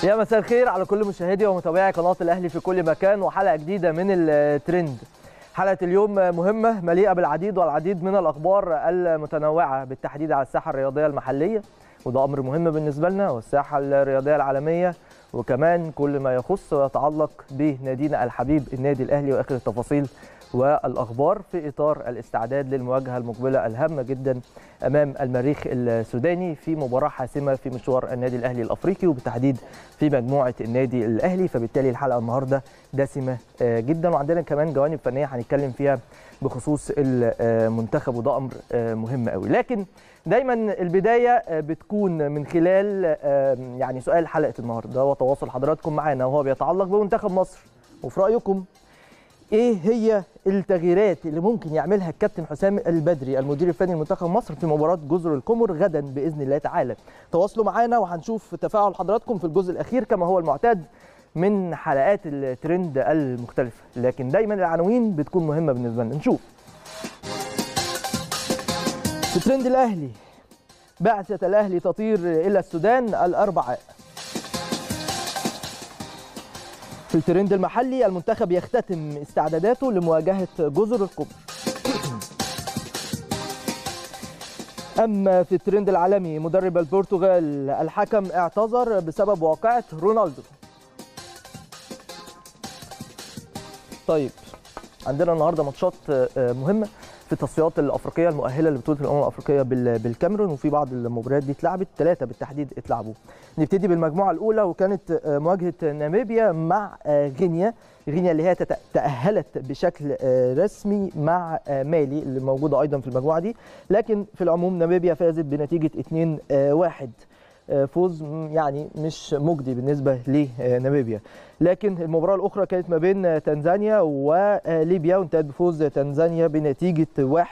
يا مساء الخير على كل مشاهدي ومتابعي قناه الاهلي في كل مكان وحلقه جديده من الترند حلقه اليوم مهمه مليئه بالعديد والعديد من الاخبار المتنوعه بالتحديد على الساحه الرياضيه المحليه وده امر مهم بالنسبه لنا والساحه الرياضيه العالميه وكمان كل ما يخص ويتعلق بنادينا الحبيب النادي الاهلي واخر التفاصيل والاخبار في اطار الاستعداد للمواجهه المقبله الهامه جدا امام المريخ السوداني في مباراه حاسمه في مشوار النادي الاهلي الافريقي وبالتحديد في مجموعه النادي الاهلي فبالتالي الحلقه النهارده دسمه جدا وعندنا كمان جوانب فنيه هنتكلم فيها بخصوص المنتخب وده امر مهم قوي لكن دايما البدايه بتكون من خلال يعني سؤال حلقه النهارده وتواصل حضراتكم معانا وهو بيتعلق بمنتخب مصر وفي رايكم ايه هي التغييرات اللي ممكن يعملها الكابتن حسام البدري المدير الفني لمنتخب مصر في مباراه جزر القمر غدا باذن الله تعالى تواصلوا معانا وهنشوف تفاعل حضراتكم في الجزء الاخير كما هو المعتاد من حلقات الترند المختلفه لكن دايما العناوين بتكون مهمه بالنسبه لنا نشوف في ترند الاهلي بعثه الاهلي تطير الى السودان الاربعاء في الترند المحلي المنتخب يختتم استعداداته لمواجهة جزر القمر أما في الترند العالمي مدرب البرتغال الحكم اعتذر بسبب واقعة رونالدو طيب عندنا النهارده ماتشات مهمه في التصفيات الافريقيه المؤهله لبطوله الامم الافريقيه بالكاميرون وفي بعض المباريات دي اتلعبت ثلاثه بالتحديد اتلعبوا نبتدي بالمجموعه الاولى وكانت مواجهه ناميبيا مع غينيا غينيا اللي هي تاهلت بشكل رسمي مع مالي اللي موجوده ايضا في المجموعه دي لكن في العموم ناميبيا فازت بنتيجه 2-1 فوز يعني مش مجدي بالنسبه لناميبيا لكن المباراه الاخرى كانت ما بين تنزانيا وليبيا وانتهت بفوز تنزانيا بنتيجه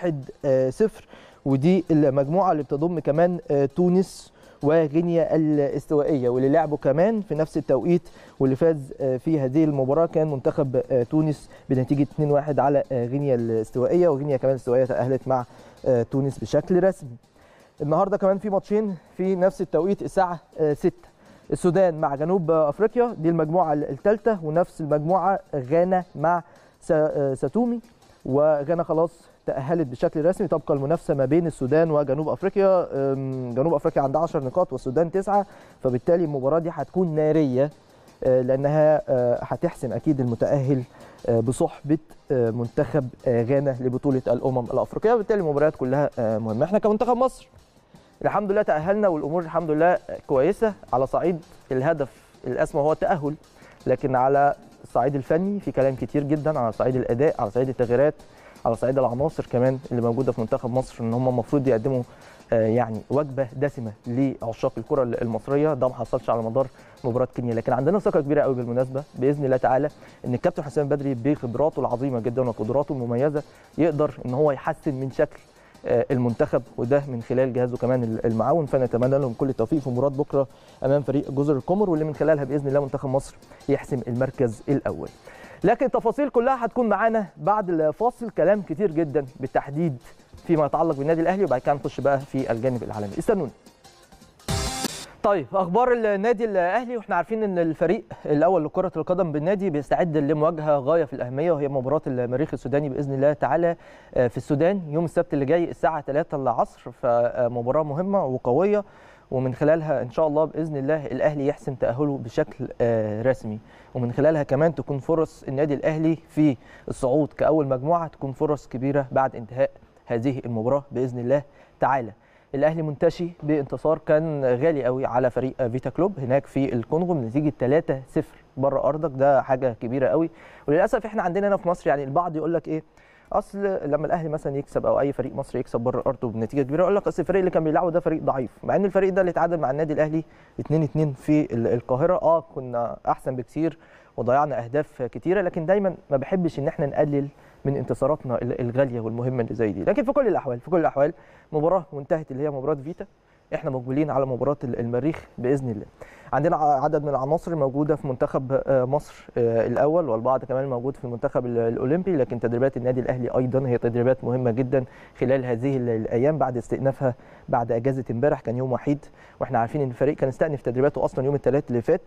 1-0 ودي المجموعه اللي بتضم كمان تونس وغينيا الاستوائيه واللي لعبوا كمان في نفس التوقيت واللي فاز في هذه المباراه كان منتخب تونس بنتيجه 2-1 على غينيا الاستوائيه وغينيا كمان الاستوائيه تاهلت مع تونس بشكل رسمي النهارده كمان في ماتشين في نفس التوقيت الساعه 6 السودان مع جنوب افريقيا دي المجموعه الثالثه ونفس المجموعه غانا مع ساتومي وغانا خلاص تاهلت بشكل رسمي تبقى المنافسه ما بين السودان وجنوب افريقيا جنوب افريقيا عندها 10 نقاط والسودان 9 فبالتالي المباراه دي هتكون ناريه لانها هتحسم اكيد المتاهل بصحبه منتخب غانا لبطوله الامم الافريقيه وبالتالي المباريات كلها مهمه احنا كمنتخب مصر الحمد لله تاهلنا والامور الحمد لله كويسه على صعيد الهدف الاسمى هو التاهل لكن على الصعيد الفني في كلام كتير جدا على صعيد الاداء على صعيد التغييرات على صعيد العناصر كمان اللي موجوده في منتخب مصر ان هم المفروض يقدموا يعني وجبه دسمه لعشاق الكره المصريه ده ما حصلش على مدار مباراه كينيا لكن عندنا ثقه كبيره قوي بالمناسبه باذن الله تعالى ان الكابتن حسام بدري بخبراته العظيمه جدا وقدراته المميزه يقدر ان هو يحسن من شكل المنتخب وده من خلال جهازه كمان المعاون فنتمنى لهم كل التوفيق في مباراه بكره امام فريق جزر القمر واللي من خلالها باذن الله منتخب مصر يحسم المركز الاول لكن التفاصيل كلها هتكون معانا بعد الفاصل كلام كتير جدا بالتحديد فيما يتعلق بالنادي الاهلي وبعد كده نخش بقى في الجانب العالمي استنونا طيب اخبار النادي الاهلي واحنا عارفين ان الفريق الاول لكره القدم بالنادي بيستعد لمواجهه غايه في الاهميه وهي مباراه المريخ السوداني باذن الله تعالى في السودان يوم السبت اللي جاي الساعه 3 العصر فمباراه مهمه وقويه ومن خلالها ان شاء الله باذن الله الاهلي يحسم تاهله بشكل رسمي ومن خلالها كمان تكون فرص النادي الاهلي في الصعود كاول مجموعه تكون فرص كبيره بعد انتهاء هذه المباراه باذن الله تعالى الاهلي منتشي بانتصار كان غالي قوي على فريق فيتا كلوب هناك في الكونغو بنتيجه 3-0 بره ارضك ده حاجه كبيره قوي وللاسف احنا عندنا هنا في مصر يعني البعض يقول لك ايه اصل لما الاهلي مثلا يكسب او اي فريق مصري يكسب بره ارضه بنتيجه كبيره يقول لك اصل الفريق اللي كان بيلعبه ده فريق ضعيف مع ان الفريق ده اللي اتعادل مع النادي الاهلي 2 2 في القاهره اه كنا احسن بكثير وضيعنا اهداف كتيره لكن دايما ما بحبش ان احنا نقلل من انتصاراتنا الغاليه والمهمه اللي زي دي لكن في كل الاحوال في كل الاحوال مباراه وانتهت اللي هي مباراه فيتا احنا مقبلين على مباراه المريخ باذن الله عندنا عدد من العناصر موجوده في منتخب مصر الاول والبعض كمان موجود في المنتخب الاولمبي لكن تدريبات النادي الاهلي ايضا هي تدريبات مهمه جدا خلال هذه الايام بعد استئنافها بعد اجازه امبارح كان يوم وحيد واحنا عارفين ان الفريق كان استأنف تدريباته اصلا يوم الثلاث اللي فات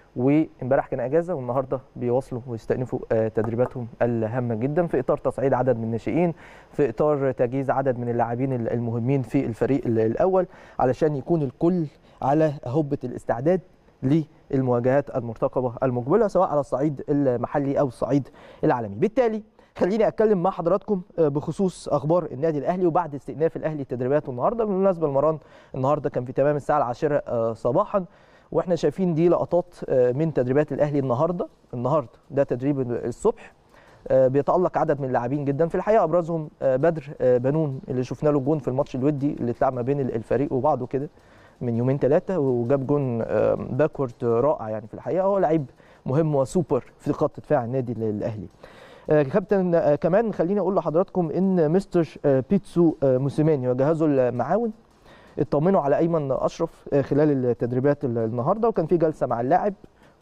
وامبارح كان اجازه والنهارده بيواصلوا ويستأنفوا آه، تدريباتهم الهامه جدا في اطار تصعيد عدد من الناشئين في اطار تجهيز عدد من اللاعبين المهمين في الفريق ال- الاول علشان يكون الكل على هبه الاستعداد للمواجهات المرتقبه المقبله سواء على الصعيد المحلي او الصعيد العالمي بالتالي خليني اتكلم مع حضراتكم آه، بخصوص اخبار النادي الاهلي وبعد استئناف الاهلي تدريباته النهارده بالمناسبه المران النهارده كان في تمام الساعه العاشره آه، صباحا واحنا شايفين دي لقطات آه، من تدريبات الاهلي النهارده النهارده ده تدريب الصبح آه، بيتالق عدد من اللاعبين جدا في الحقيقه ابرزهم آه، بدر آه، بنون اللي شفنا له جون في الماتش الودي اللي اتلعب ما بين الفريق وبعضه كده من يومين ثلاثه وجاب جون آه، باكورد رائع يعني في الحقيقه هو لعيب مهم وسوبر في خط دفاع النادي الاهلي آه، كابتن آه، كمان خليني اقول لحضراتكم ان مستر آه، بيتسو آه، موسيماني وجهازه المعاون اطمنوا على ايمن اشرف آه، خلال التدريبات ال- النهارده وكان في جلسه مع اللاعب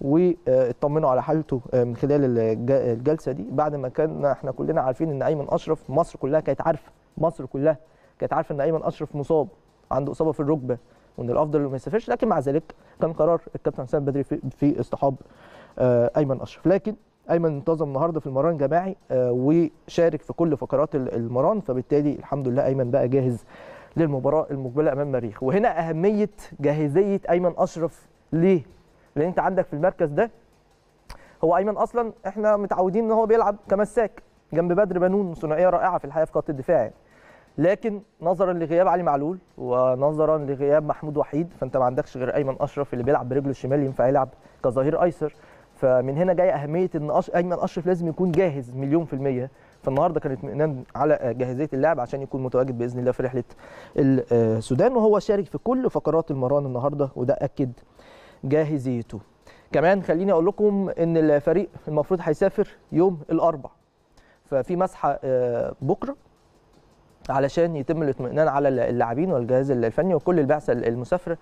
واطمنوا على حالته آه، من خلال الج- الجلسه دي بعد ما كان احنا كلنا عارفين ان ايمن اشرف مصر كلها كانت عارفه مصر كلها كانت عارفه ان ايمن اشرف مصاب عنده اصابه في الركبه وان الافضل انه ما يسافرش لكن مع ذلك كان قرار الكابتن حسام بدري في, في اصطحاب آه، ايمن اشرف لكن ايمن انتظم النهارده في المران جماعي آه، وشارك في كل فقرات ال- المران فبالتالي الحمد لله ايمن بقى جاهز للمباراه المقبله امام مريخ وهنا اهميه جاهزيه ايمن اشرف ليه لان انت عندك في المركز ده هو ايمن اصلا احنا متعودين ان هو بيلعب كمساك جنب بدر بنون ثنائيه رائعه في الحقيقه في خط الدفاع يعني. لكن نظرا لغياب علي معلول ونظرا لغياب محمود وحيد فانت ما عندكش غير ايمن اشرف اللي بيلعب برجله الشمال ينفع يلعب كظهير ايسر فمن هنا جاي اهميه ان أش... ايمن اشرف لازم يكون جاهز مليون في الميه فالنهارده كان اطمئنان على جاهزيه اللاعب عشان يكون متواجد باذن الله في رحله السودان وهو شارك في كل فقرات المران النهارده وده اكد جاهزيته كمان خليني اقول لكم ان الفريق المفروض هيسافر يوم الاربع ففي مسحه آه، بكره علشان يتم الاطمئنان على اللاعبين والجهاز الفني وكل البعثه المسافره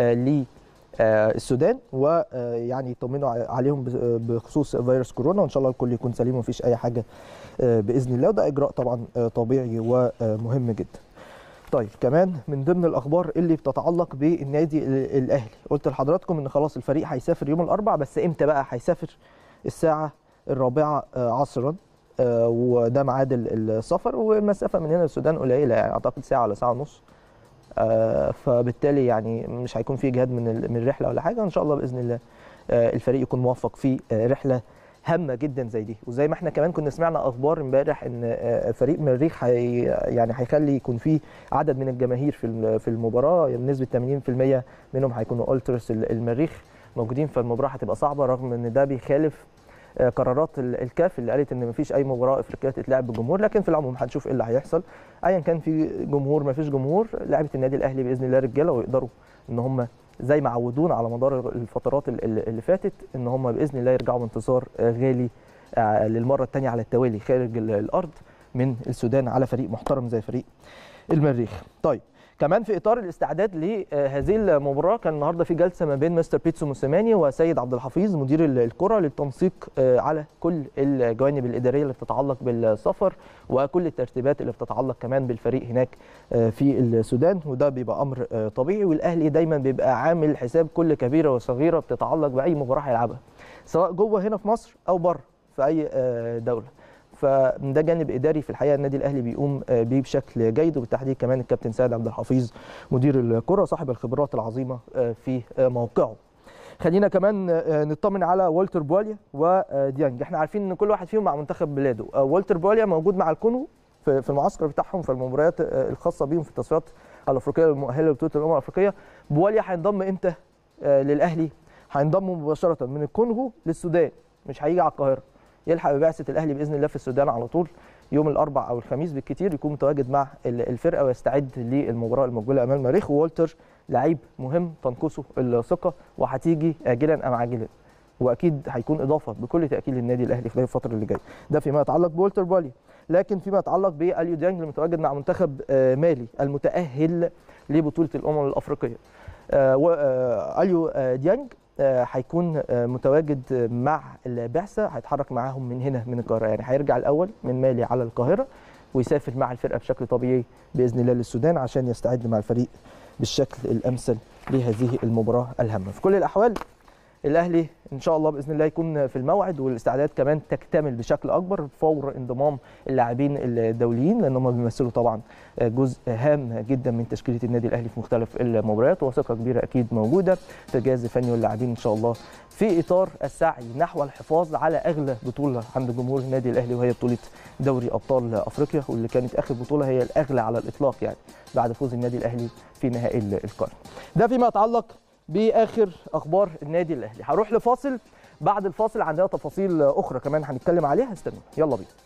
للسودان ويعني يطمنوا عليهم بخصوص فيروس كورونا وان شاء الله الكل يكون سليم ومفيش اي حاجه آه، باذن الله وده اجراء طبعا آه، طبيعي ومهم جدا. طيب كمان من ضمن الاخبار اللي بتتعلق بالنادي ال- الاهلي قلت لحضراتكم ان خلاص الفريق هيسافر يوم الاربعاء بس امتى بقى هيسافر الساعه الرابعه آه، عصرا آه، وده ميعاد ال- السفر والمسافه من هنا للسودان قليله يعني اعتقد ساعه ولا ساعه ونص آه، فبالتالي يعني مش هيكون في اجهاد من ال- من الرحله ولا حاجه ان شاء الله باذن الله آه، الفريق يكون موفق في آه، رحله هامه جدا زي دي وزي ما احنا كمان كنا سمعنا اخبار امبارح ان آه، فريق مريخ هي يعني هيخلي يكون في عدد من الجماهير في الم- في المباراه يعني بنسبه 80% منهم هيكونوا الترس ال- المريخ موجودين فالمباراه هتبقى صعبه رغم ان ده بيخالف آه، قرارات ال- الكاف اللي قالت ان مفيش اي مباراه افريقيه تتلعب بالجمهور لكن في العموم هنشوف ايه اللي هيحصل ايا كان في جمهور مفيش جمهور لعيبه النادي الاهلي باذن الله رجاله ويقدروا ان هم زي ما عودونا على مدار الفترات ال- ال- اللي فاتت ان هم باذن الله يرجعوا بانتصار آه، غالي آه، للمره الثانيه على التوالي خارج ال- الارض من السودان على فريق محترم زي فريق المريخ طيب كمان في اطار الاستعداد لهذه المباراه كان النهارده في جلسه ما بين مستر بيتسو موسيماني وسيد عبد الحفيظ مدير ال- الكره للتنسيق آه، على كل الجوانب الاداريه اللي بتتعلق بالسفر وكل الترتيبات اللي بتتعلق كمان بالفريق هناك آه، في السودان وده بيبقى امر آه، طبيعي والاهلي دايما بيبقى عامل حساب كل كبيره وصغيره بتتعلق باي مباراه هيلعبها سواء جوه هنا في مصر او بره في اي آه، دوله فده جانب اداري في الحقيقه النادي الاهلي بيقوم آه، بيه بشكل جيد وبالتحديد كمان الكابتن سيد عبد الحفيظ مدير الكره صاحب الخبرات العظيمه آه، في آه، موقعه خلينا كمان آه، نطمن على والتر بواليا وديانج احنا عارفين ان كل واحد فيهم مع منتخب بلاده آه، والتر بواليا موجود مع الكونغو في في المعسكر بتاعهم في المباريات آه، الخاصه بيهم في التصفيات الافريقيه المؤهله لبطوله الامم الافريقيه بواليا هينضم امتى آه، للاهلي هينضم مباشره من الكونغو للسودان مش هيجي على القاهره يلحق ببعثه الاهلي باذن الله في السودان على طول يوم الاربع او الخميس بالكثير يكون متواجد مع ال- الفرقه ويستعد للمباراه المقبله امام المريخ وولتر لعيب مهم تنقصه الثقه وهتيجي اجلا ام عاجلا واكيد هيكون اضافه بكل تاكيد للنادي الاهلي خلال الفتره اللي جايه ده فيما يتعلق بولتر بالي لكن فيما يتعلق باليو ديانج المتواجد مع منتخب آه، مالي المتاهل لبطوله الامم الافريقيه آه، و- آه، اليو آه، ديانج آه، هيكون آه، متواجد مع البعثه هيتحرك معاهم من هنا من القاهره يعني هيرجع الاول من مالي على القاهره ويسافر مع الفرقه بشكل طبيعي باذن الله للسودان عشان يستعد مع الفريق بالشكل الامثل لهذه المباراه الهامه في كل الاحوال الاهلي ان شاء الله باذن الله يكون في الموعد والاستعدادات كمان تكتمل بشكل اكبر فور انضمام اللاعبين الدوليين لان هم بيمثلوا طبعا جزء هام جدا من تشكيله النادي الاهلي في مختلف المباريات وثقه كبيره اكيد موجوده في الجهاز الفني واللاعبين ان شاء الله في اطار السعي نحو الحفاظ على اغلى بطوله عند جمهور النادي الاهلي وهي بطوله دوري ابطال افريقيا واللي كانت اخر بطوله هي الاغلى على الاطلاق يعني بعد فوز النادي الاهلي في نهائي القرن. ده فيما يتعلق باخر اخبار النادي الاهلي هروح لفاصل بعد الفاصل عندنا تفاصيل اخرى كمان هنتكلم عليها استنوا يلا بينا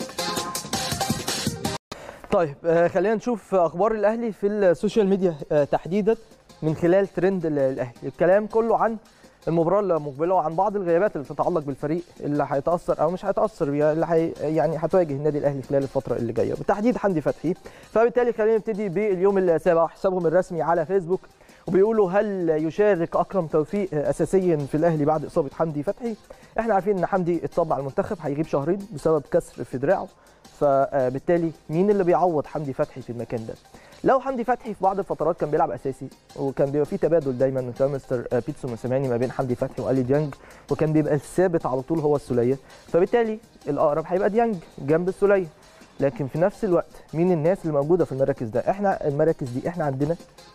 طيب آه خلينا نشوف اخبار الاهلي في السوشيال ميديا آه تحديدا من خلال ترند الاهلي الكلام كله عن المباراه المقبله وعن بعض الغيابات اللي تتعلق بالفريق اللي هيتاثر او مش هيتاثر اللي حي يعني هتواجه النادي الاهلي خلال الفتره اللي جايه بالتحديد حمدي فتحي فبالتالي خلينا نبتدي باليوم السابع حسابهم الرسمي على فيسبوك وبيقولوا هل يشارك اكرم توفيق اساسيا في الاهلي بعد اصابه حمدي فتحي احنا عارفين ان حمدي اتصاب على المنتخب هيغيب شهرين بسبب كسر في دراعه فبالتالي مين اللي بيعوض حمدي فتحي في المكان ده لو حمدي فتحي في بعض الفترات كان بيلعب اساسي وكان بيبقى في تبادل دايما من كلام مستر بيتسو موسيماني ما بين حمدي فتحي والي ديانج وكان بيبقى الثابت على طول هو السوليه فبالتالي الاقرب هيبقى ديانج جنب السوليه لكن في نفس الوقت مين الناس اللي موجوده في المراكز ده احنا المراكز دي احنا عندنا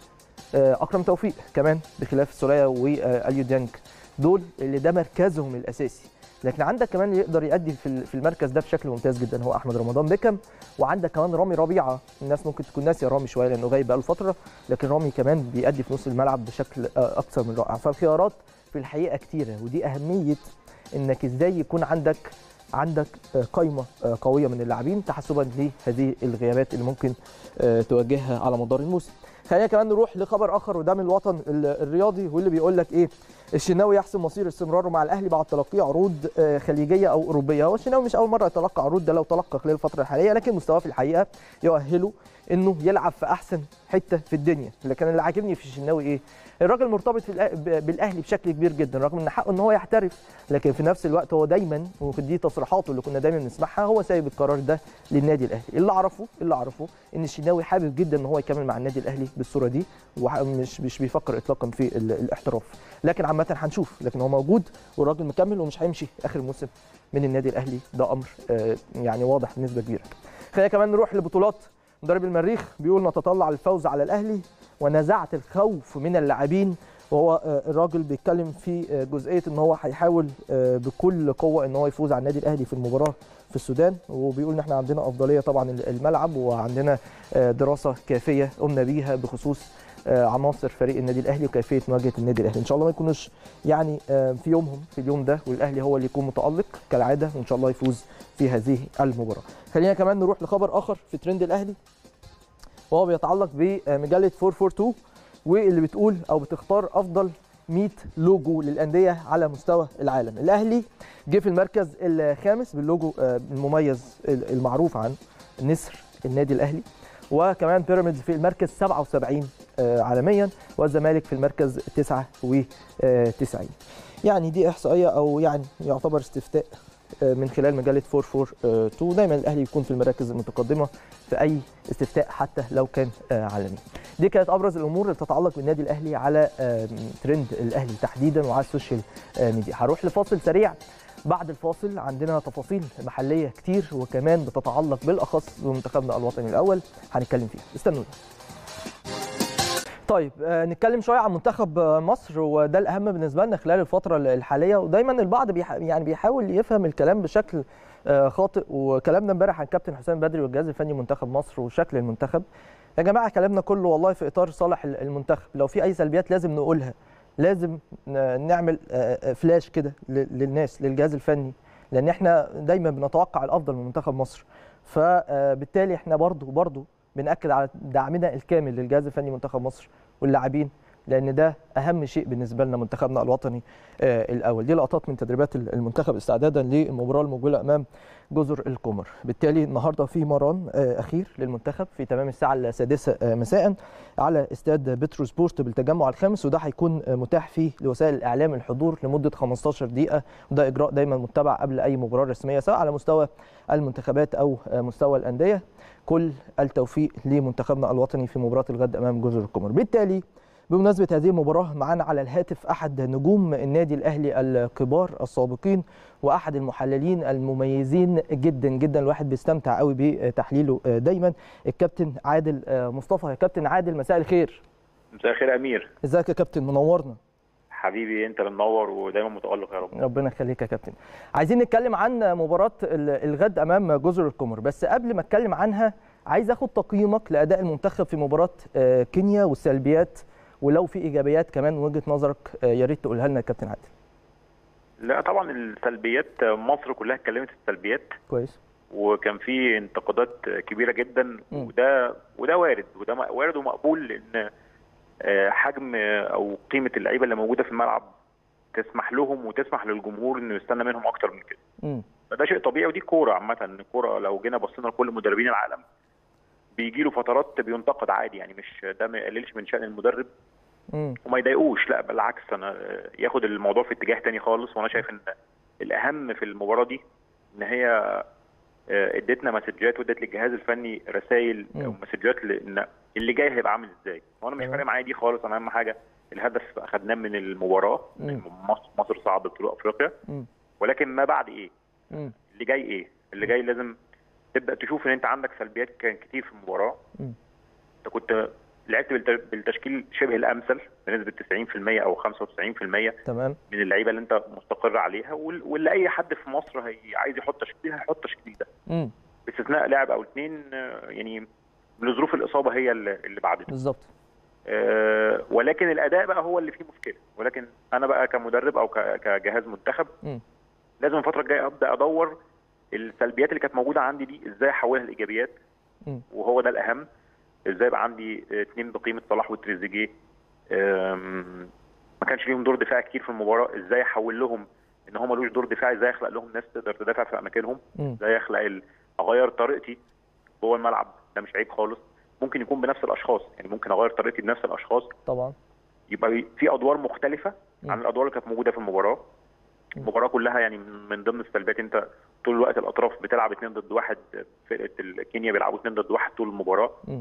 اكرم توفيق كمان بخلاف السوليه واليو ديانج دول اللي ده مركزهم الاساسي لكن عندك كمان اللي يقدر يأدي في المركز ده بشكل ممتاز جدا هو احمد رمضان بيكم وعندك كمان رامي ربيعه الناس ممكن تكون ناسيه رامي شويه لانه غايب بقاله فتره لكن رامي كمان بيأدي في نص الملعب بشكل اكثر من رائع فالخيارات في الحقيقه كتيره ودي اهميه انك ازاي يكون عندك عندك قائمه قويه من اللاعبين تحسبا لهذه الغيابات اللي ممكن تواجهها على مدار الموسم خلينا كمان نروح لخبر اخر وده من الوطن الرياضي واللي بيقول لك ايه الشناوي يحسم مصير استمراره مع الاهلي بعد تلقيه عروض خليجيه او اوروبيه هو الشناوي مش اول مره يتلقى عروض ده لو تلقى خلال الفتره الحاليه لكن مستواه في الحقيقه يؤهله انه يلعب في احسن حته في الدنيا لكن اللي عاجبني في الشناوي ايه الراجل مرتبط في بالاهلي بشكل كبير جدا رغم ان حقه ان هو يحترف لكن في نفس الوقت هو دايما ودي تصريحاته اللي كنا دايما بنسمعها هو سايب القرار ده للنادي الاهلي اللي اعرفه اللي اعرفه ان الشناوي حابب جدا ان هو يكمل مع النادي الاهلي بالصوره دي ومش مش بيفكر اطلاقا في الاحتراف لكن عامه هنشوف لكن هو موجود والراجل مكمل ومش هيمشي اخر الموسم من النادي الاهلي ده امر يعني واضح بنسبه كبيره خلينا كمان نروح لبطولات مدرب المريخ بيقول نتطلع للفوز على الاهلي ونزعت الخوف من اللاعبين وهو الراجل بيتكلم في جزئيه ان هو هيحاول بكل قوه ان هو يفوز على النادي الاهلي في المباراه في السودان وبيقول ان احنا عندنا افضليه طبعا الملعب وعندنا دراسه كافيه قمنا بيها بخصوص عناصر فريق النادي الاهلي وكيفيه مواجهه النادي الاهلي ان شاء الله ما يكونوش يعني في يومهم في اليوم ده والاهلي هو اللي يكون متالق كالعاده وان شاء الله يفوز في هذه المباراه خلينا كمان نروح لخبر اخر في ترند الاهلي وهو بيتعلق بمجله 442 واللي بتقول او بتختار افضل 100 لوجو للانديه على مستوى العالم الاهلي جه في المركز الخامس باللوجو المميز المعروف عن نسر النادي الاهلي وكمان بيراميدز في المركز 77 عالميا والزمالك في المركز 99 يعني دي احصائيه او يعني يعتبر استفتاء من خلال مجله 442 دايما الاهلي يكون في المراكز المتقدمه في اي استفتاء حتى لو كان عالمي. دي كانت ابرز الامور اللي تتعلق بالنادي الاهلي على ترند الاهلي تحديدا وعلى السوشيال ميديا. هروح لفاصل سريع بعد الفاصل عندنا تفاصيل محليه كتير وكمان بتتعلق بالاخص بمنتخبنا الوطني الاول هنتكلم فيها. استنونا. طيب آه نتكلم شويه عن منتخب مصر وده الاهم بالنسبه لنا خلال الفتره الحاليه ودايما البعض بيح يعني بيحاول يفهم الكلام بشكل آه خاطئ وكلامنا امبارح عن كابتن حسام بدري والجهاز الفني منتخب مصر وشكل المنتخب يا جماعه كلامنا كله والله في اطار صالح المنتخب لو في اي سلبيات لازم نقولها لازم نعمل آه فلاش كده للناس للجهاز الفني لان احنا دايما بنتوقع الافضل من منتخب مصر فبالتالي احنا برضو برضو بناكد على دعمنا الكامل للجهاز الفني منتخب مصر واللاعبين لان ده اهم شيء بالنسبه لنا منتخبنا الوطني آه الاول دي لقطات من تدريبات المنتخب استعدادا للمباراه المقبله امام جزر القمر بالتالي النهارده في مران آه اخير للمنتخب في تمام الساعه السادسه آه مساء على استاد بترو سبورت بالتجمع الخامس وده هيكون متاح فيه لوسائل الاعلام الحضور لمده 15 دقيقه وده اجراء دايما متبع قبل اي مباراه رسميه سواء على مستوى المنتخبات او مستوى الانديه كل التوفيق لمنتخبنا الوطني في مباراه الغد امام جزر القمر بالتالي بمناسبة هذه المباراة معانا على الهاتف أحد نجوم النادي الأهلي الكبار السابقين وأحد المحللين المميزين جدا جدا الواحد بيستمتع قوي بتحليله دايما الكابتن عادل مصطفى يا كابتن عادل مساء الخير مساء الخير يا امير ازيك يا كابتن منورنا حبيبي انت اللي منور ودايما متالق يا رب ربنا يخليك يا كابتن عايزين نتكلم عن مباراة الغد أمام جزر القمر بس قبل ما أتكلم عنها عايز أخد تقييمك لأداء المنتخب في مباراة كينيا والسلبيات ولو في ايجابيات كمان من وجهه نظرك يا ريت تقولها لنا يا كابتن عادل. لا طبعا السلبيات مصر كلها اتكلمت في السلبيات كويس وكان في انتقادات كبيره جدا م. وده وده وارد وده وارد ومقبول لان حجم او قيمه اللعيبه اللي موجوده في الملعب تسمح لهم وتسمح للجمهور انه يستنى منهم اكتر من كده. فده شيء طبيعي ودي كوره عامه الكوره لو جينا بصينا لكل مدربين العالم بيجي له فترات بينتقد عادي يعني مش ده ما يقللش من شان المدرب مم. وما يضايقوش لا بالعكس انا ياخد الموضوع في اتجاه تاني خالص وانا شايف ان الاهم في المباراه دي ان هي ادتنا مسجات وادت للجهاز الفني رسائل او مسجات لان اللي جاي هيبقى عامل ازاي وانا مش فارق معايا دي خالص انا اهم حاجه الهدف اخدناه من المباراه مصر مصر صعدت بطوله افريقيا ولكن ما بعد ايه مم. اللي جاي ايه اللي جاي لازم تبدا تشوف ان انت عندك سلبيات كان كتير في المباراه انت كنت لعبت بالتشكيل شبه الامثل بنسبه 90% او 95% تمام من اللعيبه اللي انت مستقر عليها واللي اي حد في مصر هي عايز يحط تشكيل هيحط التشكيل ده امم باستثناء لاعب او اثنين يعني لظروف الاصابه هي اللي بعدته بالظبط أه ولكن الاداء بقى هو اللي فيه مشكله ولكن انا بقى كمدرب او كجهاز منتخب م. لازم الفتره الجايه ابدا ادور السلبيات اللي كانت موجوده عندي دي ازاي احولها لايجابيات م. وهو ده الاهم ازاي يبقى عندي اثنين بقيمه صلاح وتريزيجيه ما كانش ليهم دور دفاعي كتير في المباراه ازاي احول لهم ان هم ملوش دور دفاعي ازاي اخلق لهم ناس تقدر تدافع في اماكنهم ازاي اخلق ال... اغير طريقتي جوه الملعب ده مش عيب خالص ممكن يكون بنفس الاشخاص يعني ممكن اغير طريقتي بنفس الاشخاص طبعا يبقى في ادوار مختلفه عن الادوار اللي كانت موجوده في المباراه المباراه كلها يعني من ضمن السلبيات انت طول الوقت الاطراف بتلعب اثنين ضد واحد فرقه كينيا بيلعبوا اثنين ضد واحد طول المباراه م.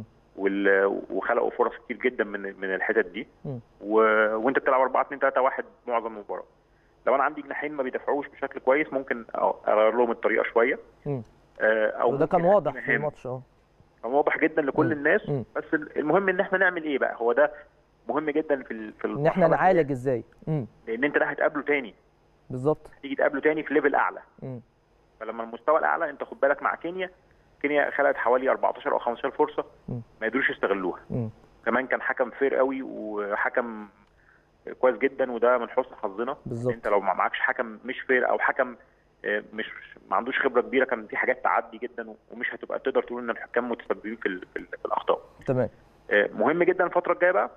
وخلقوا فرص كتير جدا من من الحتت دي م. و... وانت بتلعب 4 2 3 1 معظم المباراه لو انا عندي جناحين ما بيدافعوش بشكل كويس ممكن اغير لهم الطريقه شويه م. او وده كان واضح في الماتش اه كان واضح جدا لكل م. الناس م. بس المهم ان احنا نعمل ايه بقى هو ده مهم جدا في ال... في ان احنا نعالج ازاي م. لان انت ده هتقابله تاني بالظبط تيجي تقابله تاني في ليفل اعلى م. فلما المستوى الاعلى انت خد بالك مع كينيا كينيا خلقت حوالي 14 او 15 فرصه م. ما يقدروش يستغلوها م. كمان كان حكم فير قوي وحكم كويس جدا وده من حسن حظنا بالظبط انت لو ما معكش حكم مش فير او حكم مش ما عندوش خبره كبيره كان في حاجات تعدي جدا ومش هتبقى تقدر تقول ان الحكام متسببين في, في, في الاخطاء تمام مهم جدا الفتره الجايه بقى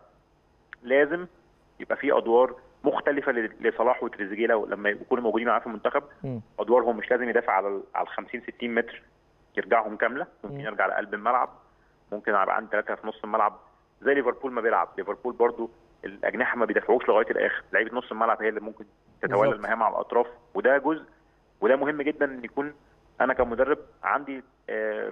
لازم يبقى في ادوار مختلفه لصلاح وتريزيجيه لما يكونوا موجودين معاه في المنتخب م. ادوارهم مش لازم يدافع على على 50 60 متر يرجعهم كامله ممكن م. يرجع لقلب الملعب ممكن يبقى عندي ثلاثه في نص الملعب زي ليفربول ما بيلعب ليفربول برضو الاجنحه ما بيدافعوش لغايه الاخر لعيبه نص الملعب هي اللي ممكن تتولى المهام على الاطراف وده جزء وده مهم جدا ان يكون انا كمدرب عندي آه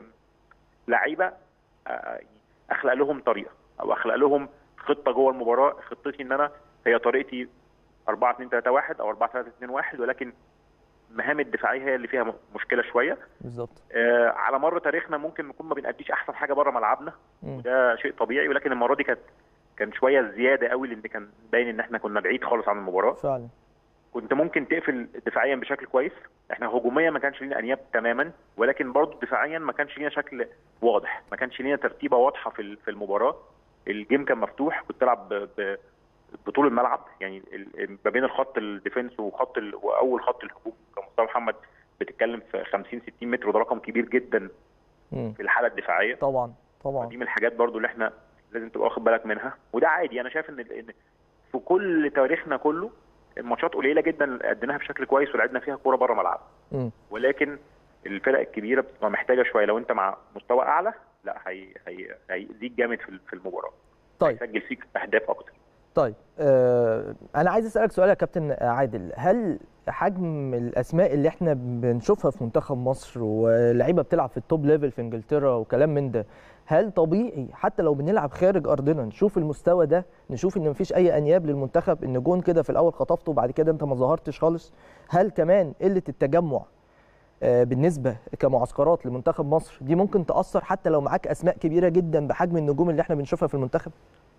لعيبه آه اخلق لهم طريقه او اخلق لهم خطه جوه المباراه خطتي ان انا هي طريقتي 4 2 3 1 او 4 3 2 1 ولكن المهام الدفاعيه هي اللي فيها مشكله شويه بالظبط آه على مر تاريخنا ممكن نكون ما بنأديش احسن حاجه بره ملعبنا م. وده شيء طبيعي ولكن المره دي كانت كان شويه زياده قوي لان كان باين ان احنا كنا بعيد خالص عن المباراه فعلا كنت ممكن تقفل دفاعيا بشكل كويس احنا هجوميا ما كانش لينا انياب تماما ولكن برضه دفاعيا ما كانش لينا شكل واضح ما كانش لينا ترتيبه واضحه في في المباراه الجيم كان مفتوح كنت تلعب ب... بطول الملعب يعني ما بين الخط الديفنس وخط ال... واول خط الهجوم كمصطفى محمد بتتكلم في 50 60 متر وده رقم كبير جدا م. في الحاله الدفاعيه طبعا طبعا دي من الحاجات برضو اللي احنا لازم تبقى واخد بالك منها وده عادي انا شايف ان ان في كل تاريخنا كله الماتشات قليله جدا اديناها بشكل كويس ولعبنا فيها كوره بره ملعب م. ولكن الفرق الكبيره بتبقى محتاجه شويه لو انت مع مستوى اعلى لا هي هي هيأذيك جامد في في المباراه طيب هيسجل فيك اهداف اكتر طيب آه انا عايز اسالك سؤال يا كابتن عادل هل حجم الاسماء اللي احنا بنشوفها في منتخب مصر ولعيبه بتلعب في التوب ليفل في انجلترا وكلام من ده هل طبيعي حتى لو بنلعب خارج ارضنا نشوف المستوى ده نشوف ان مفيش اي انياب للمنتخب ان جون كده في الاول خطفته وبعد كده انت ما ظهرتش خالص هل كمان قله التجمع آه بالنسبه كمعسكرات لمنتخب مصر دي ممكن تاثر حتى لو معاك اسماء كبيره جدا بحجم النجوم اللي احنا بنشوفها في المنتخب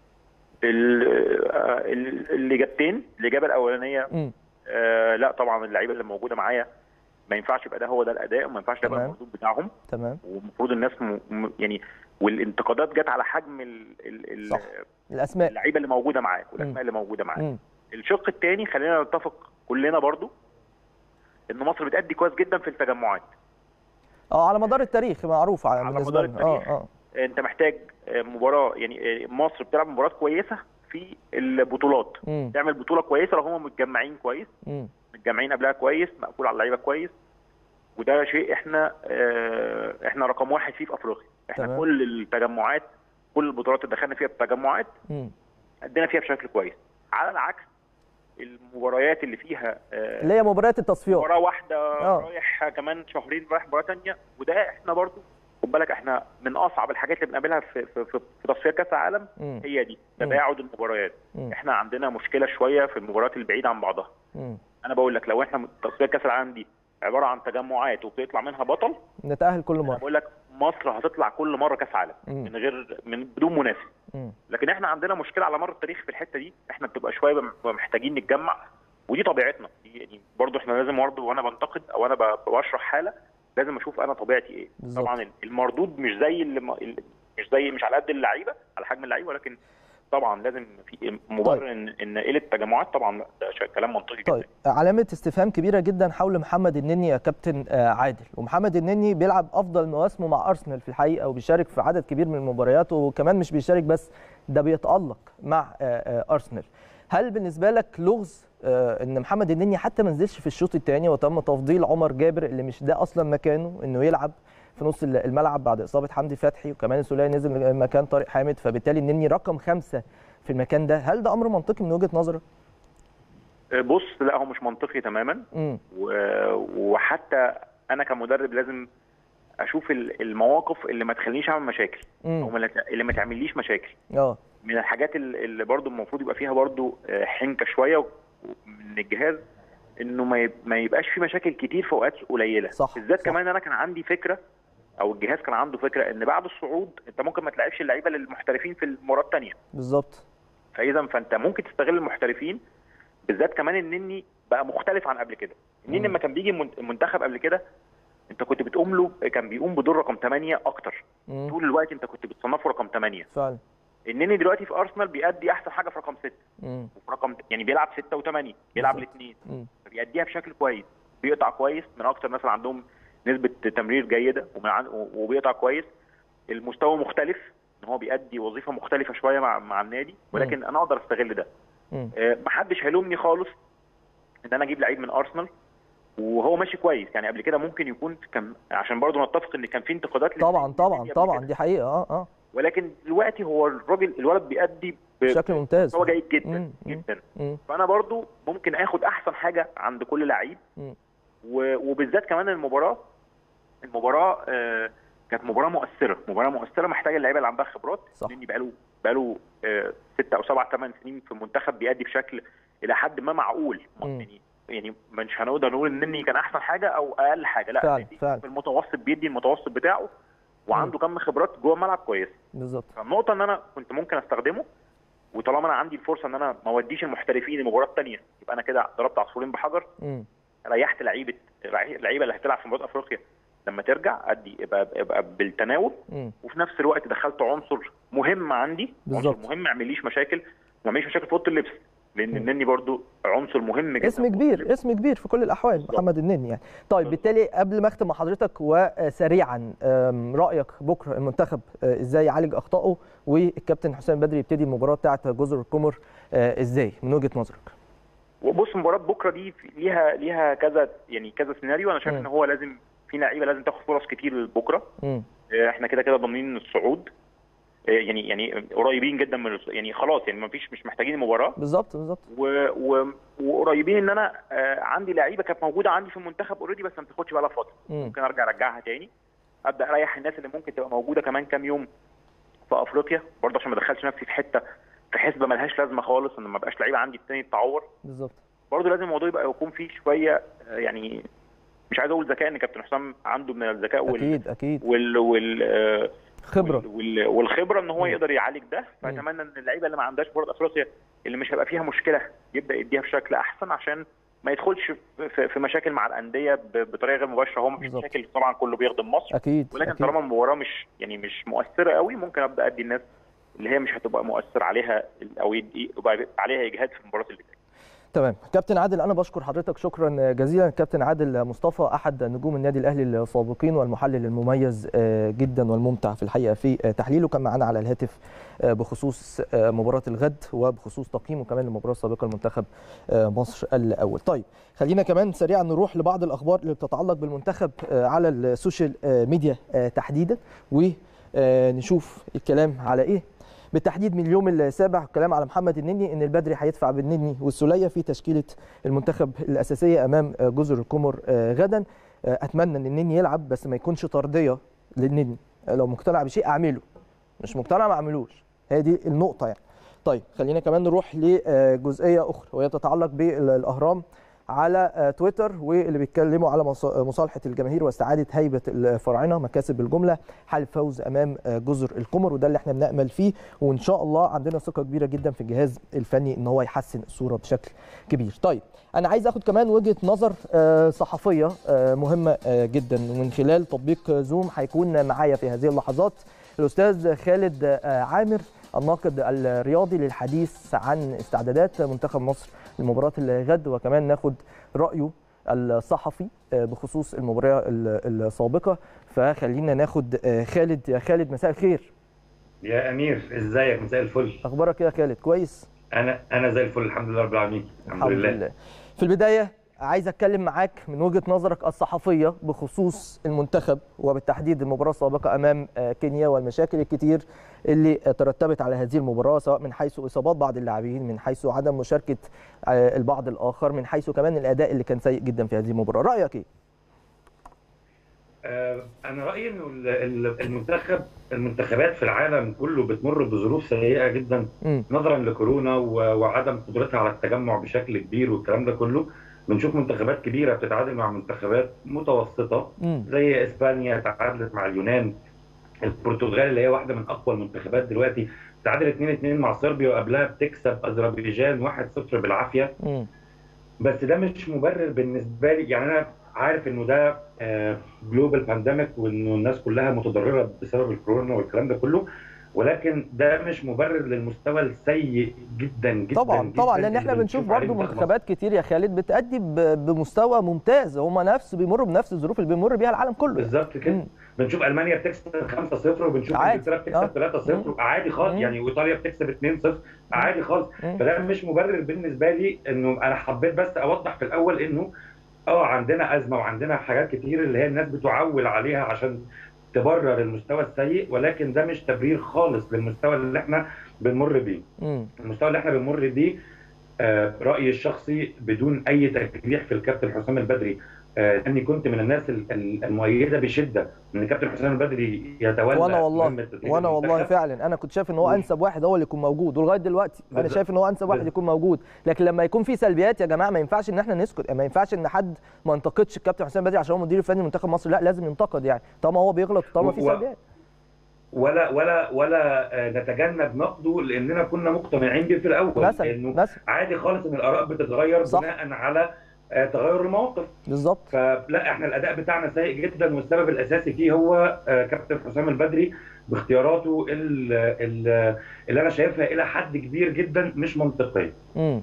الاجابتين الاجابه الاولانيه م. آه لا طبعا اللعيبه اللي موجوده معايا ما ينفعش يبقى ده هو ده الاداء وما ينفعش ده يبقى تمام. المردود بتاعهم تمام والمفروض الناس م... م... يعني والانتقادات جت على حجم ال... ال... ال- صح. الاسماء اللعيبه اللي موجوده معاك والاسماء مم. اللي موجوده معاك مم. الشق الثاني خلينا نتفق كلنا برضو ان مصر بتأدي كويس جدا في التجمعات اه على مدار التاريخ معروف على بالنسبه مدار لنا اه التاريخ. اه انت محتاج آه، مباراه يعني آه، مصر بتلعب مباريات كويسه في البطولات مم. تعمل بطوله كويسه لو هم متجمعين كويس مم. متجمعين قبلها كويس مقفول على اللعيبه كويس وده شيء احنا آه، احنا رقم واحد فيه في افريقيا احنا تمام. كل التجمعات كل البطولات اللي دخلنا فيها بتجمعات مم. ادينا فيها بشكل كويس على العكس المباريات اللي فيها آه، اللي هي مباريات التصفيات مباراه واحده آه. رايح كمان شهرين رايح مباراه ثانيه وده احنا برضو خد بالك احنا من اصعب الحاجات اللي بنقابلها في في في, في تصفيات كاس العالم مم. هي دي تباعد المباريات مم. احنا عندنا مشكله شويه في المباريات البعيده عن بعضها مم. انا بقول لك لو احنا تصفيات كاس العالم دي عباره عن تجمعات وبتطلع منها بطل نتاهل كل انا مره بقول لك مصر هتطلع كل مره كاس عالم مم. من غير من بدون منافس مم. لكن احنا عندنا مشكله على مر التاريخ في الحته دي احنا بتبقى شويه بنبقى محتاجين نتجمع ودي طبيعتنا دي يعني برضو احنا لازم برضو وانا بنتقد او انا ب- بشرح حاله لازم اشوف انا طبيعتي ايه بالظبط. طبعا المردود مش زي اللي ال- مش زي مش على قد اللعيبه على حجم اللعيبه ولكن طبعا لازم في مبرر ان ان قله التجمعات طبعا لا، ده شيء- كلام منطقي طيب جدا علامه استفهام كبيره جدا حول محمد النني يا كابتن آه، عادل ومحمد النني بيلعب افضل مواسمه مع ارسنال في الحقيقه وبيشارك في عدد كبير من المباريات وكمان مش بيشارك بس ده بيتالق مع آه، آه، ارسنال هل بالنسبه لك لغز آه، ان محمد النني حتى ما نزلش في الشوط الثاني وتم تفضيل عمر جابر اللي مش ده اصلا مكانه انه يلعب في نص الملعب بعد اصابه حمدي فتحي وكمان السوليه نزل مكان طارق حامد فبالتالي النني رقم خمسه في المكان ده هل ده امر منطقي من وجهه نظرك؟ بص لا هو مش منطقي تماما امم و- وحتى انا كمدرب لازم اشوف ال- المواقف اللي ما تخلينيش اعمل مشاكل او امم ما- اللي ما تعمليش مشاكل اه من الحاجات ال- اللي برضو المفروض يبقى فيها برضو آه، حنكه شويه من الجهاز انه ما يب- ما يبقاش في مشاكل كتير في اوقات قليله صح، بالذات صح. كمان انا كان عندي فكره او الجهاز كان عنده فكره ان بعد الصعود انت ممكن ما تلعبش اللعيبه للمحترفين في المباراه الثانيه بالظبط فاذا فانت ممكن تستغل المحترفين بالذات كمان النني بقى مختلف عن قبل كده النني مم. لما كان بيجي المن- المنتخب قبل كده انت كنت بتقوم له كان بيقوم بدور رقم 8 اكتر مم. طول الوقت انت كنت بتصنفه رقم 8 فعلا النني دلوقتي في ارسنال بيأدي احسن حاجه في رقم 6 مم. وفي رقم يعني بيلعب 6 و8 بيلعب بالظبط. الاثنين مم. فبيأديها بشكل كويس بيقطع كويس من اكتر الناس اللي عندهم نسبه تمرير جيده ومن عن... وبيقطع كويس المستوى مختلف ان هو بيأدي وظيفه مختلفه شويه مع مع النادي ولكن انا اقدر استغل ده مم. آه، محدش هيلومني خالص ان انا اجيب لعيب من ارسنال وهو ماشي كويس يعني قبل كده ممكن يكون كان عشان برضه نتفق ان كان في انتقادات طبعا لل- طبعا للنادي قبل طبعا كده. دي حقيقه اه اه ولكن دلوقتي هو الراجل الولد بيأدي ب- بشكل ممتاز هو جيد جدا مم. مم. جدا مم. فانا برضو ممكن اخد احسن حاجه عند كل لعيب مم. و- وبالذات كمان المباراه المباراه آه، كانت مباراه مؤثره مباراه مؤثره محتاجه اللعيبه اللي عندها خبرات صح. لان بقاله بقاله آه، ستة او سبعة ثمان سنين في المنتخب بيأدي بشكل الى حد ما معقول مم. يعني يعني مش هنقدر نقول ان النني كان احسن حاجه او اقل حاجه لا فعلا، النني فعلا. في المتوسط بيدي المتوسط بتاعه وعنده كم خبرات جوه الملعب كويس بالظبط فالنقطه ان انا كنت ممكن استخدمه وطالما انا عندي الفرصه ان انا ما اوديش المحترفين المباراه الثانيه يبقى انا كده ضربت عصفورين بحجر مم. ريحت لعيبه اللعيبه اللي هتلعب في مباراه افريقيا لما ترجع ادي يبقى, يبقى بالتناوب مم. وفي نفس الوقت دخلت عنصر مهم عندي بالظبط. عنصر مهم ما يعمليش مشاكل ما يعمليش مشاكل في اوضه اللبس لان مم. النني برضو عنصر مهم جدا اسم في أوضة كبير اللبس. اسم كبير في كل الاحوال بالظبط. محمد النني يعني طيب بالظبط. بالتالي قبل ما اختم مع حضرتك وسريعا أم، رايك بكره المنتخب آه، ازاي يعالج اخطائه والكابتن حسام بدري يبتدي المباراه بتاعه جزر القمر آه، ازاي من وجهه نظرك وبص مباراه بكره دي في- ليها ليها كذا يعني كذا سيناريو انا شايف مم. ان هو لازم في لعيبه لازم تاخد فرص كتير بكره مم. احنا كده كده ضامنين الصعود يعني يعني قريبين جدا من يعني خلاص يعني ما فيش مش محتاجين المباراه بالظبط بالظبط و... و... وقريبين ان انا آه عندي لعيبه كانت موجوده عندي في المنتخب اوريدي بس ما بتاخدش بقى لها فتره مم. ممكن ارجع ارجعها تاني ابدا اريح الناس اللي ممكن تبقى موجوده كمان كام يوم في افريقيا برضه عشان ما ادخلش نفسي في حته في حسبه ملهاش لازمه خالص ان ما بقاش لعيبه عندي التاني تتعور بالظبط برضه لازم الموضوع يبقى يكون فيه شويه آه، يعني مش عايز اقول ذكاء ان كابتن حسام عنده من الذكاء وال اكيد اكيد وال وال آه، خبره وال- وال- والخبره ان هو مم. يقدر يعالج ده فاتمنى ان اللعيبه اللي ما عندهاش بطوله افريقيا اللي مش هيبقى فيها مشكله يبدا يديها بشكل احسن عشان ما يدخلش في- في في مشاكل مع الانديه ب- بطريقه غير مباشره هو مفيش بالظبط. مشاكل طبعا كله بيخدم مصر اكيد ولكن أكيد. طالما المباراه مش يعني مش مؤثره قوي ممكن ابدا ادي الناس اللي هي مش هتبقى مؤثر عليها او يدي- يبقى عليها اجهاد في المباراه اللي جايه تمام كابتن عادل انا بشكر حضرتك شكرا جزيلا كابتن عادل مصطفى احد نجوم النادي الاهلي السابقين والمحلل المميز آه، جدا والممتع في الحقيقه في آه، تحليله كان معانا على الهاتف آه، بخصوص آه، مباراه الغد وبخصوص تقييمه كمان للمباراه السابقه لمنتخب آه، مصر الاول طيب خلينا كمان سريعا نروح لبعض الاخبار اللي بتتعلق بالمنتخب آه، على السوشيال آه، ميديا آه، تحديدا ونشوف الكلام على ايه بالتحديد من اليوم السابع الكلام على محمد النني ان البدري هيدفع بالنني والسوليه في تشكيله المنتخب الاساسيه امام جزر القمر آه، غدا آه، اتمنى ان النني يلعب بس ما يكونش طرديه للنني لو مقتنع بشيء اعمله مش مقتنع ما اعملوش هي دي النقطه يعني طيب خلينا كمان نروح لجزئيه اخرى وهي تتعلق بالاهرام على آه، تويتر واللي بيتكلموا على مص- مصالحه الجماهير واستعاده هيبه الفراعنه مكاسب الجمله حال فوز امام آه، جزر القمر وده اللي احنا بنامل فيه وان شاء الله عندنا ثقه كبيره جدا في الجهاز الفني ان هو يحسن الصوره بشكل كبير طيب انا عايز اخد كمان وجهه نظر آه، صحفيه آه، مهمه آه، جدا ومن خلال تطبيق زوم هيكون معايا في هذه اللحظات الاستاذ خالد آه، عامر الناقد الرياضي للحديث عن استعدادات منتخب مصر لمباراه الغد وكمان ناخد رايه الصحفي آه، بخصوص المباراه ال- السابقه فخلينا ناخد آه، خالد يا خالد مساء الخير يا امير ازيك مساء الفل اخبارك إيه يا خالد كويس انا انا زي الفل الحمد لله رب العالمين الحمد, لله. في البدايه عايز اتكلم معاك من وجهه نظرك الصحفيه بخصوص المنتخب وبالتحديد المباراه السابقه امام آه، كينيا والمشاكل الكتير اللي آه، ترتبت على هذه المباراه سواء من حيث اصابات بعض اللاعبين من حيث عدم مشاركه آه، البعض الاخر من حيث كمان الاداء اللي كان سيء جدا في هذه المباراه رايك ايه آه انا رايي انه ال- ال- المنتخب المنتخبات في العالم كله بتمر بظروف سيئه جدا امم نظرا لكورونا و- وعدم قدرتها على التجمع بشكل كبير والكلام ده كله بنشوف منتخبات كبيره بتتعادل مع منتخبات متوسطه امم زي اسبانيا تعادلت مع اليونان البرتغال اللي هي واحده من اقوى المنتخبات دلوقتي تعادل 2-2 مع صربيا وقبلها بتكسب اذربيجان 1-0 بالعافيه امم بس ده مش مبرر بالنسبه لي يعني انا عارف انه ده جلوبال بانديميك وانه الناس كلها متضرره بسبب الكورونا والكلام ده كله ولكن ده مش مبرر للمستوى السيء جدا جدا طبعا جدا طبعا لان احنا اللي بنشوف عليه برضو منتخب مصر. منتخبات كتير يا خالد بتأدي ب- بمستوى ممتاز هم نفس بيمروا بنفس الظروف اللي بيمر بيها العالم كله بالظبط كده مم. بنشوف المانيا بتكسب 5-0 وبنشوف عادي. انجلترا آه. بتكسب 3-0 عادي خالص مم. يعني وايطاليا بتكسب 2-0 عادي خالص مم. فده مش مبرر بالنسبه لي انه انا حبيت بس اوضح في الاول انه اه عندنا ازمه وعندنا حاجات كتير اللي هي الناس بتعول عليها عشان تبرر المستوى السيء ولكن ده مش تبرير خالص للمستوى اللي احنا بنمر بيه مم. المستوى اللي احنا بنمر بيه آه، رايي الشخصي بدون اي تجريح في الكابتن حسام البدري آه، اني كنت من الناس ال- ال- المؤيده بشده ان الكابتن حسام البدري يتولى وانا والله مهمة تدريب وانا والله المنتخب. فعلا انا كنت شايف ان هو مم. انسب واحد هو اللي يكون موجود ولغايه دلوقتي انا بالظبط. شايف ان هو انسب واحد بالظبط. يكون موجود لكن لما يكون في سلبيات يا جماعه ما ينفعش ان احنا نسكت ما ينفعش ان حد ما ينتقدش الكابتن حسام بدري عشان هو مدير الفني لمنتخب مصر لا لازم ينتقد يعني طالما هو بيغلط وطالما في و- و- سلبيات ولا ولا ولا آه، نتجنب نقده لاننا كنا مقتنعين بيه في الاول مثلا انه مثلا عادي خالص ان الاراء بتتغير صح. بناء على آه، تغير المواقف بالظبط فلا احنا الاداء بتاعنا سيء جدا والسبب الاساسي فيه هو آه، كابتن حسام البدري باختياراته ال- ال- اللي انا شايفها الى حد كبير جدا مش منطقيه. امم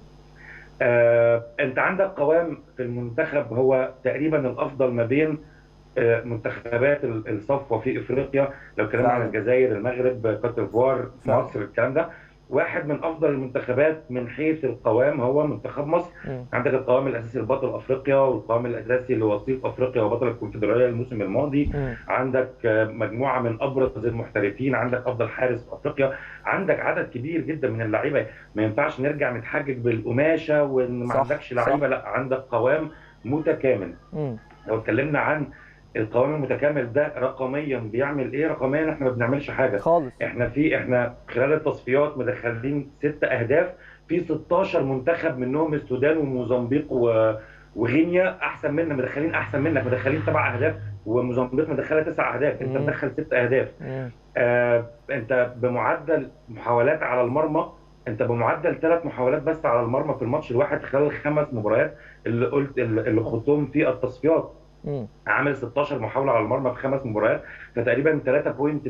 آه، انت عندك قوام في المنتخب هو تقريبا الافضل ما بين آه، منتخبات ال- الصفوه في افريقيا لو اتكلمنا عن فعلا. الجزائر المغرب كوت ديفوار فعلا. مصر الكلام ده واحد من افضل المنتخبات من حيث القوام هو منتخب مصر مم. عندك القوام الاساسي لبطل افريقيا والقوام الاساسي لوصيف افريقيا وبطل الكونفدراليه الموسم الماضي مم. عندك آه، مجموعه من ابرز المحترفين عندك افضل حارس في افريقيا عندك عدد كبير جدا من اللعيبه ما ينفعش نرجع نتحجج بالقماشه وان ما صح، عندكش صح. لعيبه لا عندك قوام متكامل مم. لو اتكلمنا عن القوام المتكامل ده رقميا بيعمل ايه رقميا احنا ما بنعملش حاجه خالص احنا في احنا خلال التصفيات مدخلين ست اهداف في 16 منتخب منهم السودان وموزمبيق و... وغينيا احسن منا مدخلين احسن منك مدخلين سبع اهداف وموزمبيق مدخله تسع اهداف انت مم. مدخل ست اهداف مم. آه انت بمعدل محاولات على المرمى انت بمعدل ثلاث محاولات بس على المرمى في الماتش الواحد خلال الخمس مباريات اللي قلت اللي خضتهم في التصفيات مم. عامل 16 محاوله على المرمى في خمس مباريات فتقريبا 3.2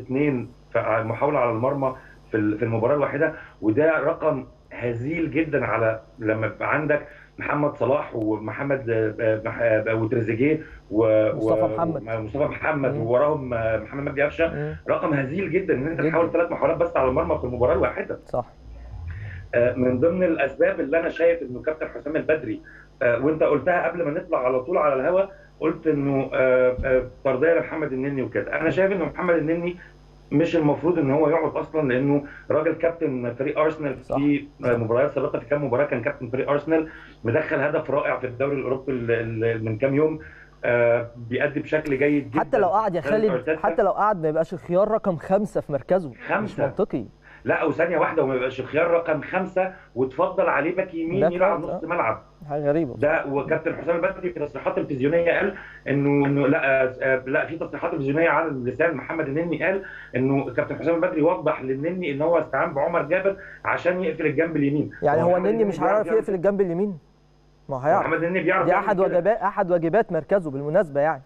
في محاوله على المرمى في ال- في المباراه الواحده وده رقم هزيل جدا على لما يبقى عندك محمد صلاح ومحمد آه، مح- آه، وتريزيجيه و- مصطفى و- محمد. ومصطفى محمد مم. ووراهم آه، محمد مجدي قفشه مم. رقم هزيل جدا ان انت جداً. تحاول ثلاث محاولات بس على المرمى في المباراه الواحده صح آه، من ضمن الاسباب اللي انا شايف انه كابتن حسام البدري آه، وانت قلتها قبل ما نطلع على طول على الهوا قلت انه آه، آه، طرديه لمحمد النني وكده انا شايف انه محمد النني مش المفروض ان هو يقعد اصلا لانه راجل كابتن فريق ارسنال صح. في آه، مباريات سابقه في كام مباراه كان كابتن فريق ارسنال مدخل هدف رائع في الدوري الاوروبي ال- ال- من كام يوم آه، بيأدي بشكل جيد جدا حتى لو قعد يا خالد خالد أرتيتا. حتى لو قعد ما يبقاش الخيار رقم خمسة في مركزه مش خمسة. منطقي لا وثانيه واحده وما يبقاش الخيار رقم خمسه وتفضل عليه باك يمين باك يلعب رايت، نص ملعب حاجه غريبه ده وكابتن حسام البدري في تصريحات تلفزيونيه قال انه انه لا آه، لا في تصريحات تلفزيونيه على لسان محمد النني قال انه كابتن حسام البدري وضح للنني ان هو استعان بعمر جابر عشان يقفل الجنب اليمين يعني هو محمد النني مش بيعرف هيعرف يعمل- يقفل الجنب اليمين ما هو هيعرف محمد النني بيعرف دي يعمل احد كده. واجبات احد واجبات مركزه بالمناسبه يعني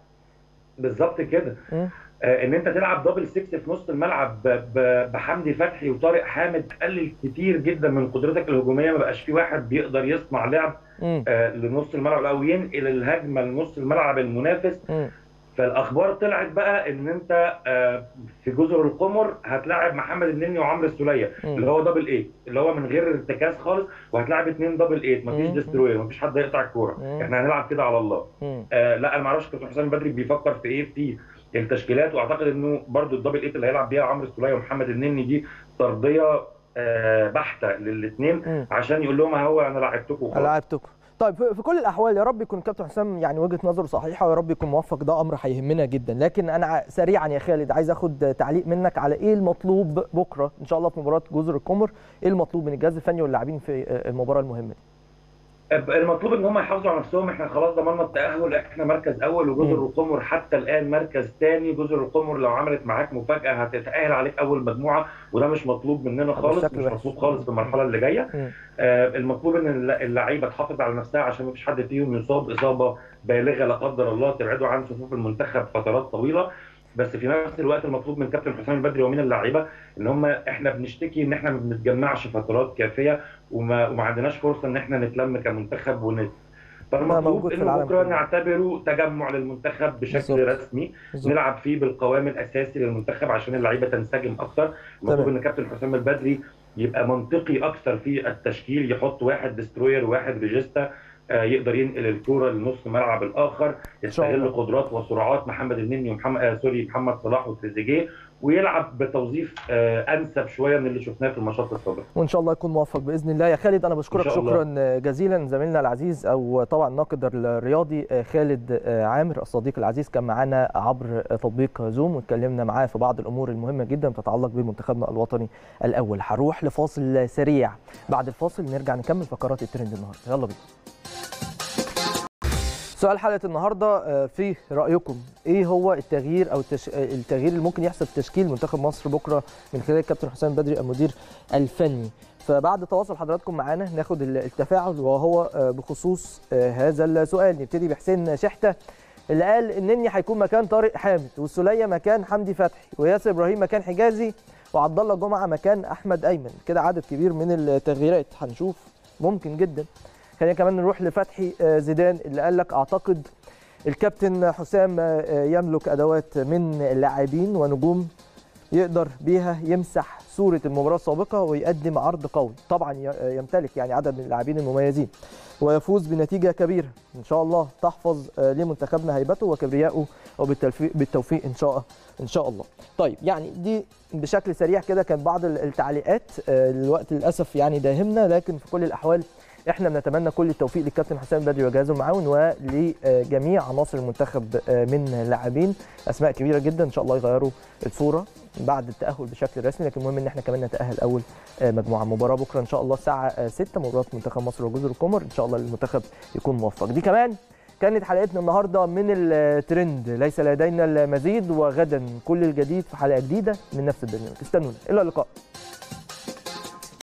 بالظبط كده مم. آه، ان انت تلعب دبل 6 في نص الملعب ب- ب- بحمدي فتحي وطارق حامد قلل كتير جدا من قدرتك الهجوميه ما بقاش في واحد بيقدر يصنع لعب مم. آه، لنص الملعب او ينقل الهجمه لنص الملعب المنافس مم. فالاخبار طلعت بقى ان انت آه، في جزر القمر هتلاعب محمد النني وعمرو السوليه مم. اللي هو دبل 8 اللي هو من غير ارتكاز خالص وهتلاعب اثنين دبل 8 مفيش مم. ديستروير مفيش حد يقطع الكوره مم. احنا هنلعب كده على الله مم. آه لا انا ما اعرفش كابتن حسام بدري بيفكر في ايه في التشكيلات واعتقد انه برضو الدبل 8 اللي هيلعب بيها عمرو السوليه ومحمد النني دي ترضيه آه بحته للاثنين مم. عشان يقول لهم هو انا لعبتكم وخلاص. لعبتكم طيب في في كل الاحوال يا رب يكون كابتن حسام يعني وجهه نظره صحيحه ويا رب يكون موفق ده امر هيهمنا جدا لكن انا ع- سريعا يا خالد عايز اخد تعليق منك على ايه المطلوب بكره ان شاء الله في مباراه جزر القمر ايه المطلوب من الجهاز الفني واللاعبين في المباراه المهمه دي المطلوب ان هم يحافظوا على نفسهم احنا خلاص ضمننا التاهل احنا مركز اول وجزر مم. القمر حتى الان مركز ثاني جزر القمر لو عملت معاك مفاجاه هتتاهل عليك اول مجموعه وده مش مطلوب مننا خالص بشكل مش وحش. مطلوب خالص في المرحله اللي جايه مم. آه، المطلوب ان الل- اللعيبه تحافظ على نفسها عشان ما فيش حد فيهم يصاب اصابه بالغه لا قدر الله تبعده عن صفوف المنتخب فترات طويله بس في نفس الوقت المطلوب من كابتن حسام البدري ومن اللعيبه ان هم احنا بنشتكي ان احنا ما بنتجمعش فترات كافيه وما, وما عندناش فرصه ان احنا نتلم كمنتخب ون فالمطلوب موجود في انه العالم بكره كله. نعتبره تجمع للمنتخب بشكل بالظبط. رسمي بالظبط. نلعب فيه بالقوام الاساسي للمنتخب عشان اللعيبه تنسجم اكتر المطلوب تمام. ان كابتن حسام البدري يبقى منطقي اكثر في التشكيل يحط واحد ديستروير وواحد ريجيستا آه، يقدر ينقل الكوره لنص ملعب الاخر شاء يستغل الله. قدرات وسرعات محمد النني ومحمد آه سوري محمد صلاح وتريزيجيه ويلعب بتوظيف آه انسب شويه من اللي شفناه في الماتشات السابقه وان شاء الله يكون موفق باذن الله يا خالد انا بشكرك إن شاء الله. شكرا جزيلا زميلنا العزيز او طبعا الناقد الرياضي خالد عامر الصديق العزيز كان معانا عبر تطبيق زوم واتكلمنا معاه في بعض الامور المهمه جدا تتعلق بمنتخبنا الوطني الاول هروح لفاصل سريع بعد الفاصل نرجع نكمل فقرات الترند النهارده يلا بينا سؤال حلقه النهارده آه، في رايكم ايه هو التغيير او التش... آه، التغيير اللي ممكن يحصل في تشكيل منتخب مصر بكره من خلال الكابتن حسام بدري المدير الفني فبعد تواصل حضراتكم معانا ناخد ال- التفاعل وهو آه، بخصوص آه، هذا السؤال نبتدي بحسين شحته اللي قال النني هيكون مكان طارق حامد والسوليه مكان حمدي فتحي وياسر ابراهيم مكان حجازي وعبد الله جمعه مكان احمد ايمن كده عدد كبير من التغييرات هنشوف ممكن جدا خلينا كمان نروح لفتحي آه، زيدان اللي قال لك اعتقد الكابتن حسام آه، يملك ادوات من اللاعبين ونجوم يقدر بيها يمسح صوره المباراه السابقه ويقدم عرض قوي طبعا ي- يمتلك يعني عدد من اللاعبين المميزين ويفوز بنتيجه كبيره ان شاء الله تحفظ آه، لمنتخبنا هيبته وكبريائه وبالتوفيق بالتوفيق ان شاء ان شاء الله طيب يعني دي بشكل سريع كده كان بعض ال- التعليقات آه، الوقت للاسف يعني داهمنا لكن في كل الاحوال احنا بنتمنى كل التوفيق للكابتن حسام بدري وجهازه المعاون ولجميع عناصر المنتخب آه، من اللاعبين اسماء كبيره جدا ان شاء الله يغيروا الصوره بعد التاهل بشكل رسمي لكن المهم ان احنا كمان نتاهل اول آه، مجموعه مباراه بكره ان شاء الله الساعه 6 مباراه منتخب مصر وجزر القمر ان شاء الله المنتخب يكون موفق دي كمان كانت حلقتنا النهارده من الترند ليس لدينا المزيد وغدا كل الجديد في حلقه جديده من نفس البرنامج استنونا الى اللقاء